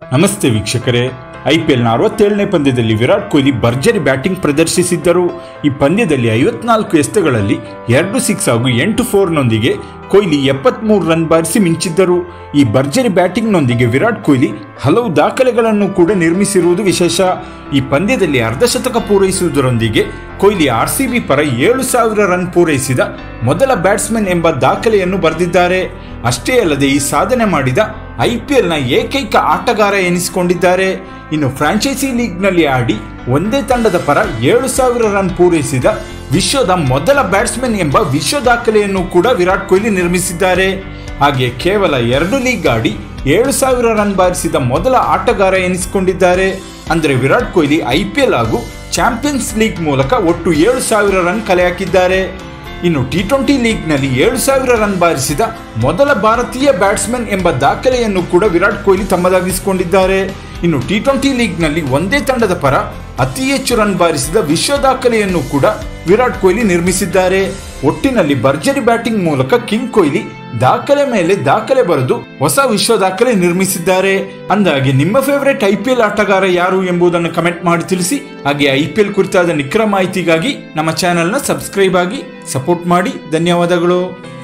ನಮಸ್ತೆ ವೀಕ್ಷಕರೇ ಐಪಿಎಲ್ನ ಅರವತ್ತೇಳನೇ ಪಂದ್ಯದಲ್ಲಿ ವಿರಾಟ್ ಕೊಹ್ಲಿ ಭರ್ಜರಿ ಬ್ಯಾಟಿಂಗ್ ಪ್ರದರ್ಶಿಸಿದ್ದರು ಈ ಪಂದ್ಯದಲ್ಲಿ ಐವತ್ನಾಲ್ಕು ಎಸೆತಗಳಲ್ಲಿ ಎರಡು ಸಿಕ್ಸ್ ಹಾಗೂ ಎಂಟು ಫೋರ್ನೊಂದಿಗೆ ಕೊಹ್ಲಿ ಎಪ್ಪತ್ಮೂರು ರನ್ ಬಾರಿಸಿ ಮಿಂಚಿದ್ದರು ಈ ಭರ್ಜರಿ ಬ್ಯಾಟಿಂಗ್ನೊಂದಿಗೆ ವಿರಾಟ್ ಕೊಹ್ಲಿ ಹಲವು ದಾಖಲೆಗಳನ್ನು ಕೂಡ ನಿರ್ಮಿಸಿರುವುದು ವಿಶೇಷ ಈ ಪಂದ್ಯದಲ್ಲಿ ಅರ್ಧಶತಕ ಪೂರೈಸುವುದರೊಂದಿಗೆ ಕೊಹ್ಲಿ ಆರ್ ಸಿ ಬಿ ಪರ ಏಳು ಸಾವಿರ ರನ್ ಪೂರೈಸಿದ ಮೊದಲ ಬ್ಯಾಟ್ಸ್ಮನ್ ಎಂಬ ದಾಖಲೆಯನ್ನು ಬರೆದಿದ್ದಾರೆ ಅಷ್ಟೇ ಅಲ್ಲದೆ ಈ ಸಾಧನೆ ಮಾಡಿದ ಐಪಿಎಲ್ನ ಏಕೈಕ ಆಟಗಾರ ಎನಿಸಿಕೊಂಡಿದ್ದಾರೆ ಇನ್ನು ಫ್ರಾಂಚೈಸಿ ಲೀಗ್ನಲ್ಲಿ ಆಡಿ ಒಂದೇ ತಂಡದ ಪರ ಏಳು ಸಾವಿರ ರನ್ ಪೂರೈಸಿದ ವಿಶ್ವದ ಮೊದಲ ಬ್ಯಾಟ್ಸ್ಮನ್ ಎಂಬ ವಿಶ್ವ ದಾಖಲೆಯನ್ನು ಕೂಡ ವಿರಾಟ್ ಕೊಹ್ಲಿ ನಿರ್ಮಿಸಿದ್ದಾರೆ ಹಾಗೆ ಕೇವಲ ಎರಡು ಲೀಗ್ ಆಡಿ ಏಳು ಸಾವಿರ ರನ್ ಬಾರಿಸಿದ ಮೊದಲ ಆಟಗಾರ ಎನಿಸಿಕೊಂಡಿದ್ದಾರೆ ಅಂದರೆ ವಿರಾಟ್ ಕೊಹ್ಲಿ ಐಪಿಎಲ್ ಹಾಗೂ ಚಾಂಪಿಯನ್ಸ್ ಲೀಗ್ ಮೂಲಕ ಒಟ್ಟು ಏಳು ಸಾವಿರ ರನ್ ಕಲೆ ಹಾಕಿದ್ದಾರೆ ಇನ್ನು ಟಿ ಟ್ವೆಂಟಿ ಲೀಗ್ನಲ್ಲಿ ಏಳು ಸಾವಿರ ರನ್ ಬಾರಿಸಿದ ಮೊದಲ ಭಾರತೀಯ ಬ್ಯಾಟ್ಸ್ಮನ್ ಎಂಬ ದಾಖಲೆಯನ್ನು ಕೂಡ ವಿರಾಟ್ ಕೊಹ್ಲಿ ತಮ್ಮದಾಗಿಸಿಕೊಂಡಿದ್ದಾರೆ ಇನ್ನು ಟಿ ಟ್ವೆಂಟಿ ಲೀಗ್ನಲ್ಲಿ ಒಂದೇ ತಂಡದ ಪರ ಅತಿ ಹೆಚ್ಚು ರನ್ ಬಾರಿಸಿದ ವಿಶ್ವ ದಾಖಲೆಯನ್ನು ಕೂಡ ವಿರಾಟ್ ಕೊಹ್ಲಿ ನಿರ್ಮಿಸಿದ್ದಾರೆ ಒಟ್ಟಿನಲ್ಲಿ ಭರ್ಜರಿ ಬ್ಯಾಟಿಂಗ್ ಮೂಲಕ ಕಿಂಗ್ ಕೊಹ್ಲಿ ದಾಖಲೆ ಮೇಲೆ ದಾಖಲೆ ಬರೆದು ಹೊಸ ವಿಶ್ವ ದಾಖಲೆ ನಿರ್ಮಿಸಿದ್ದಾರೆ ಅಂದಾಗೆ ನಿಮ್ಮ ಫೇವರೇಟ್ ಐ ಪಿ ಎಲ್ ಆಟಗಾರ ಯಾರು ಎಂಬುದನ್ನು ಕಮೆಂಟ್ ಮಾಡಿ ತಿಳಿಸಿ ಹಾಗೆ ಐ ಪಿ ಎಲ್ ಕುರಿತಾದ ನಿಖರ ಮಾಹಿತಿಗಾಗಿ ನಮ್ಮ ಚಾನೆಲ್ನ ಸಬ್ಸ್ಕ್ರೈಬ್ ಆಗಿ ಸಪೋರ್ಟ್ ಮಾಡಿ ಧನ್ಯವಾದಗಳು